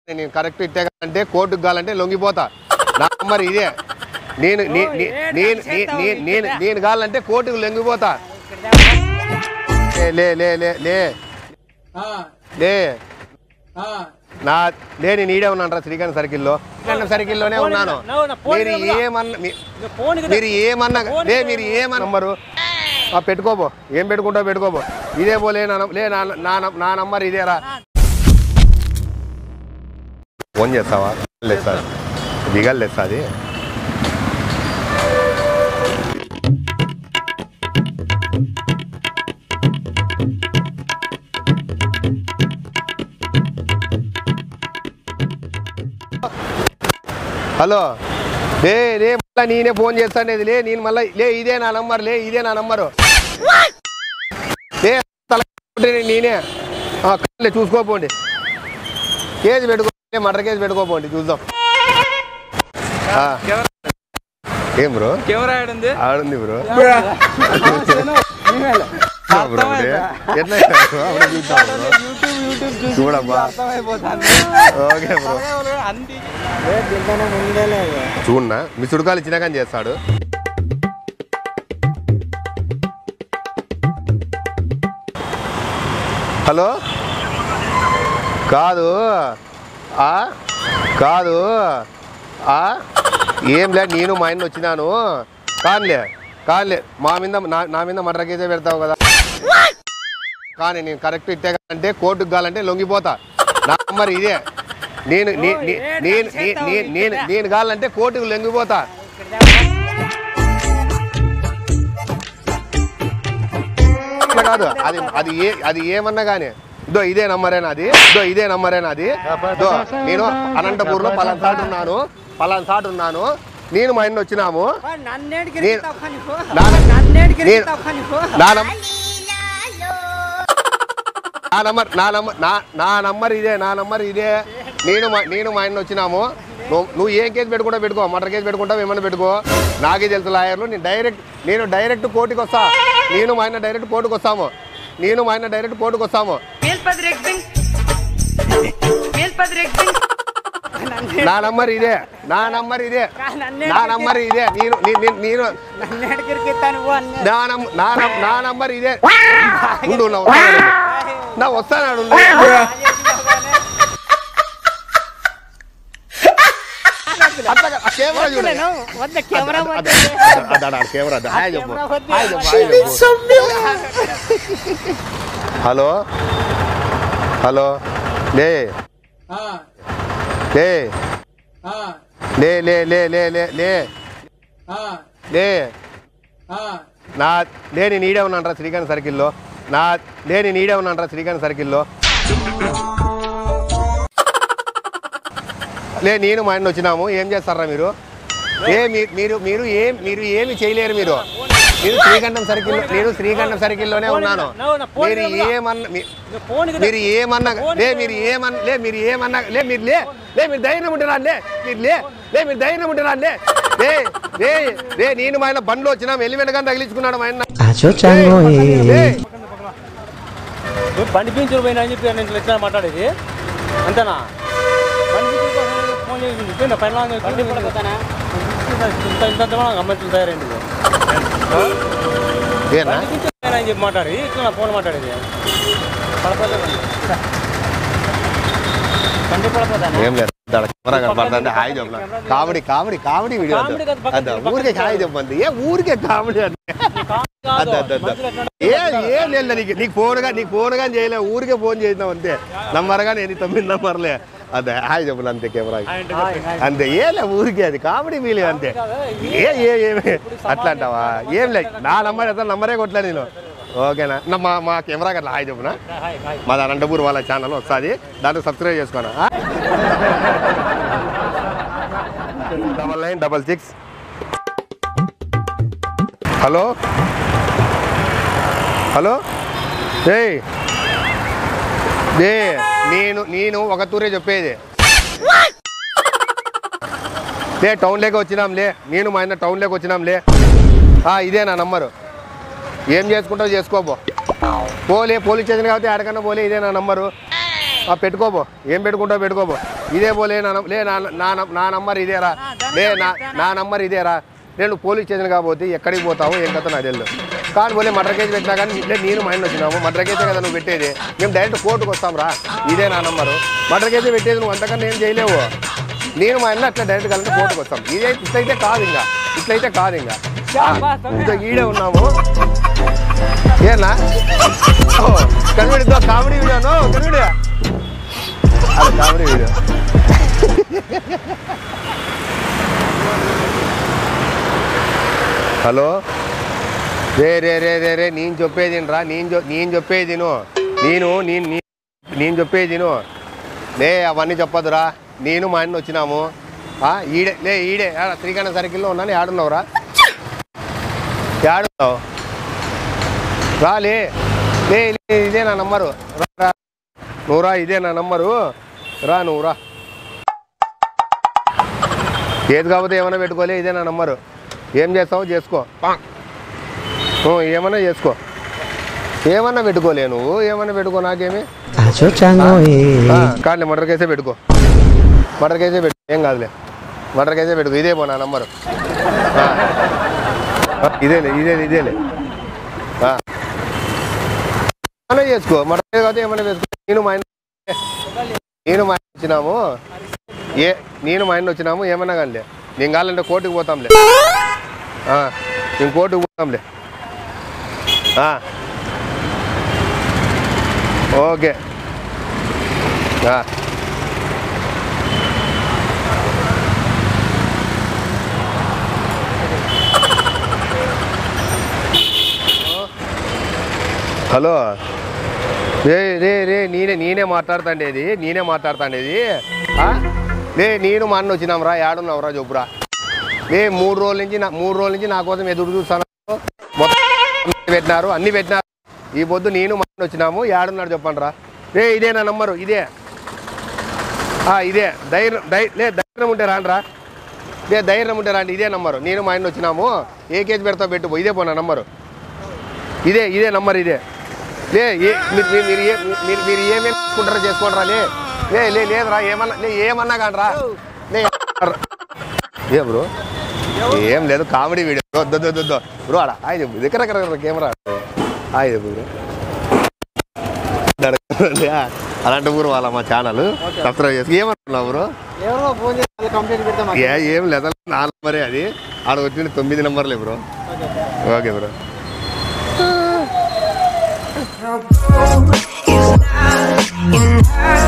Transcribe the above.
నేను కరెక్ట్ ఇట్టే అంటే కోర్టుకు కావాలంటే లొంగిపోతా నా నంబర్ ఇదే నేను నీ- నీ- నేను నీ- నీ- నేను నేను కావాలంటే కోర్టుకు లొంగిపోతా లే, లే లే లే లే లే నా లే నేను ఈడే ఉన్నాను శ్రీకాంత్ సర్కిల్లో శ్రీకాంత్ సర్కిల్లోనే ఉన్నాను మీరు ఏమన్నా మీ- మీరు ఏమన్నా లే మీరు ఏమన్నా నంబరు ఆ, పెట్టుకోబో ఏం పెట్టుకుంటావు పెట్టుకోబో ఇదే పోలే నా నం- లే నా నా నం- నా నంబర్ ఇదేరా ఫోన్ చేస్తావా లేదు సార్ దిగలేదు సార్ అది హలో లే లే మళ్ళా నేనే ఫోన్ చేస్తానేది లే నేను మళ్ళీ లే ఇదే నా నంబర్ లే ఇదే నా నంబరు లే తల కొట్టేది నేనే ఆ, లే చూసుకోపోండి కేజీ పెట్టుకో మటర్ కేజీ పెట్టుకోపోండి చూద్దాం ఆ. ఏం బ్రో కెమెరా ఆడుంది ఆడుంది బ్రో బ్రో ఇది. ఎట్లా అప్పుడు చూద్దాం బ్రో. చూడమ్మా ఓకే బ్రో చూడన్నా మీ చుడకాలు ఇచ్చినా కానీ చేస్తాడు హలో కాదు ఆ కాదు ఆ ఏం లే నేను మా ఆయన వచ్చినాను కానిలే కానిలే మా మీద నా నా మీద మర్ర కేజే పెడతావు కదా కానీ నేను కరెక్ట్ ఇట్టే అంటే కోర్టుకు కావాలంటే లొంగిపోతా నా నంబర్ ఇదే నేను నీ- నీ- నేను నీ- నీ- నేను నేను కావాలంటే కోర్టుకు లొంగిపోతా అట్లా కాదు అది అది ఏ అది ఏమన్నా కానీ ఇదో ఇదే నంబరేనా అది ఇదో ఇదే నంబరేనా అది ఇదో నేను అనంతపూర్లో పలానా సాట్ ఉన్నాను పలానా సాట్ ఉన్నాను నేను మా ఆయన వచ్చినాము నేను- నా- నేను- నా నం- నా నంబర్ నా నంబర్ నా నా నంబర్ ఇదే నా నంబర్ ఇదే నేను మా నేను మా ఆయన వచ్చినాము నువ్వు నువ్వు ఏం కేసు పెట్టుకుంటా పెట్టుకో మటర్ కేసు పెట్టుకుంటావు ఏమన్నా పెట్టుకో నాకే తెలుసు లాయర్లు నేను డైరెక్ట్ నేను డైరెక్ట్ కోర్టుకి వస్తా నేను మా ఆయన డైరెక్ట్ కోర్టుకు వస్తాము నేను మా ఆయన డైరెక్ట్ కోర్టుకు వస్తాము Meelpadrekking. Meelpadrekking. నా నంబర్ ఇదే నా నంబర్ ఇదే నా నంబర్ ఇదే నేను నీ- నీ- నేను నా నం- నా నం- నా నంబర్ ఇదే ఉండు నా వస్తాను నా వస్తాను ఉండు. అట్లా కాదు, ఆ కెమెరా చూడండి వద్ద కెమెరా అదే, అదే, అదే, అదే, కెమెరా అదే. హాయ్ చెప్పు హాయ్ చెప్పు హాయ్ చెప్పు హలో హలో లే లే లే లే లే లే లే లే లే నా లే నేను ఈడే ఉన్నాను రా శ్రీకాంత్ సర్కిల్లో నా లే నేను ఈడే ఉన్నాను రా శ్రీకాంత్ సర్కిల్లో లే నేను మా ఆయన వచ్చినాము ఏం చేస్తారా మీరు ఏ మీ- మీరు మీరు ఏం మీరు ఏమి చేయలేరు మీరు మీరు శ్రీకంఠం సర్కిల్ నేను శ్రీకంఠం సర్కిల్లోనే ఉన్నాను మీరు ఏమన్నా మీ- మీరు ఏమన్నా లే మీరు ఏమన్నా లే మీరు ఏమన్నా లే మీరు లే లే మీరు ధైర్యం ఉంటారా లే మీరు లే లే మీరు ధైర్యం ఉంటారా లే లే లే లే నేను మా ఆయన బండ్లో వచ్చినా ఎలిమెంట్ కానీ తగిలించుకున్నాడు మా ఆయన లే, లే. బండి పీంచులు పోయినా అని చెప్పి నేను వచ్చిన మాట్లాడేది అంతేనా బండి పీంచుల కోసం ఫోన్ చేసి చెప్పి నా పైన ఇంత ఇంత గమ్మత్తు తయారైంది ఏనా బండి పీంచులు పోయినా అని చెప్పి మాట్లాడి ఇట్లా నా ఫోన్ మాట్లాడేది పడపోతే బండి పడపోతానా ఏం లేదు దాడ కెమెరా కనపడుతుంది హాయ్ చెప్పలా comedy comedy comedy video comedy కాదు, పక్కన అద్దా పక్కన ఊరికే హాయ్ చెప్పండి ఏ ఊరికే కామెడీ అంటే అద్దా అద్దా అద్దా ఏ ఏం లేదు నీకు నీకు ఫోన్ గా నీకు ఫోన్ కానీ చేయలే ఊరికే ఫోన్ చేసినావు అంతే నంబర్ కానీ ఎన్ని తొమ్మిది నంబర్లే అదే హాయ్ చెప్పలే అంతే కెమెరా అంతే ఏలే ఊరికే అది కామెడీ ఫీల్ అంతే ఏ ఏ ఏమి అట్లా అంటావా ఏం లేదు నా నంబర్ ఎంత నంబరే కొట్టలే నేను ఓకేనా నా మా మా కెమెరా అట్లా హాయ్ చెప్పునా హాయ్ హాయ్ మాది అనంతపూర్ వాళ్ళ ఛానల్ వస్తుంది దాంట్లో సబ్స్క్రైబ్ చేసుకోనా double nine double six hello hello ఏయ్ ఏ నేను నేను ఒక తూరే చెప్పేది లే టౌన్లోకి వచ్చినాంలే నేను మా ఆయన టౌన్లోకి వచ్చినాంలే ఆ, ఇదే నా నంబరు ఏం చేసుకుంటావు చేసుకోబో పోలే పోలీస్ స్టేషన్ కాబట్టి ఆడకన్నా పోలే ఇదే నా నంబరు ఆ, పెట్టుకోబో ఏం పెట్టుకుంటావు పెట్టుకోబో ఇదే పోలే నా నం- లే నా నా నం- నా నంబర్ ఇదేరా లే నా నా నంబర్ ఇదేరా నేను పోలీస్ స్టేషన్ కాబట్టి ఎక్కడికి పోతావు ఏం కథ నాకు తెలియదు కానీ పోలే మటర్ కేసు పెట్టినా కానీ లే నేను మైండ్ వచ్చినాము మటర్ కేసే కదా నువ్వు పెట్టేది మేము డైరెక్ట్ కోర్టుకు వస్తాం రా ఇదే నా నంబరు మటర్ కేసే పెట్టేది నువ్వు అంతకన్నా ఏం చేయలేవు నేను మా అన్న అట్లా డైరెక్ట్ కలిసి కోర్టుకు వస్తాం ఇదే ఇట్లయితే కాదు ఇంకా ఇట్లయితే కాదు ఇంకా ఆ, ఇంకా ఈడే ఉన్నాము ఏనా ఓ కనిపెడుతో కామెడీ వీడియోను కనిపెడు అది కామెడీ వీడియో హలో రే రే రే రే రే నేను చెప్పేది రా నేను చె- నేను చెప్పేది విను. నేను నేను నీ- నేను చెప్పేది విను. లే అవన్నీ చెప్పదురా నేను మా అన్న వచ్చినాము ఆ, ఈడే లే ఈడే ఆడ శ్రీకాంత సర్కిల్లో ఉన్నాను ఏడున్నావురా ఏడున్నావు రా లే లే లే, ఇదే నా నంబరు రా రా నువ్వు రా ఇదే నా నంబరు రా నువ్వు రా ఏది కాకపోతే ఏమైనా పెట్టుకోలే ఇదే నా నంబరు ఏం చేస్తావో చేసుకో ఓ, ఏమన్నా చేసుకో ఏమన్నా పెట్టుకోలే నువ్వు ఏమన్నా పెట్టుకో నాకేమి Acho chango eh. ఆ, కాదులే మటర్ కేసే పెట్టుకో మటర్ కేసే పెట్టు ఏం కాదులే మటర్ కేసే పెట్టుకో ఇదే పో నా నంబరు ఆ. ఆ, ఇదేలే ఇదేలే ఇదేలే ఆ. ఏమన్నా చేసుకో మటర్ కేసు కాకపోతే ఏమన్నా చేసుకో నేను మా ఆయన నేను మా ఆయన వచ్చినాము ఏ నేను మా ఆయన వచ్చినాము ఏమన్నా కానీ నేను కావాలంటే కోర్టుకు పోతాంలే ఆ, నేను కోర్టుకు పోతాంలే ఆ. ఓకే ఆ. హలో రే రే రే నేనే నేనే మాట్లాడుతాండేది నేనే మాట్లాడుతాండేది ఆ? రే నేను మా అన్న వచ్చినాం రా ఏడున్నావురా చెప్పురా రే మూడు రోజుల నుంచి నా మూడు రోజుల నుంచి నా కోసం ఎదురు చూస్తాను మొత్తం పెట్టినారు అన్ని పెట్టినారు ఈ పొద్దు నేను మా అన్న వచ్చినాము ఏడున్నాడు చెప్పండి రా రే ఇదే నా నంబరు ఇదే ఆ, ఇదే ధైర్యం ధై లే ధైర్యం ఉంటే రాండ్రా లే ధైర్యం ఉంటే రాండి ఇదే నంబరు నేను మా ఆయన వచ్చినాము ఏ కేసు పెడతావు పెట్టు పో. ఇదే పో నా నంబరు ఇదే ఇదే నంబర్ ఇదే లే ఏ మీరు మీరు- మీరు ఏ మీరు మీరు ఏమేమి చేసుకుంటారో చేసుకోండి రా లే లే లే లేదురా ఏమన్నా లే ఏమన్నా కానీ రా లే ఏ బ్రో ఏం లేదు కామెడీ వీడియో వద్దు బ్రో ఆడ ఆయన చెప్పు దగ్గర దగ్గర కెమెరా ఆయన చెప్పు బ్రో అలాంటి ఊరు వాళ్ళ మా ఛానల్ సబ్స్క్రైబ్ చేసి ఏమనుకున్నావు బ్రో ఎవరో ఫోన్ చేసి కంప్లైంట్ పెడతాం ఏ ఏం లేదు నా నంబరే అది ఆడ వచ్చిన తొమ్మిది నంబర్లే bro okay bro Is not enough.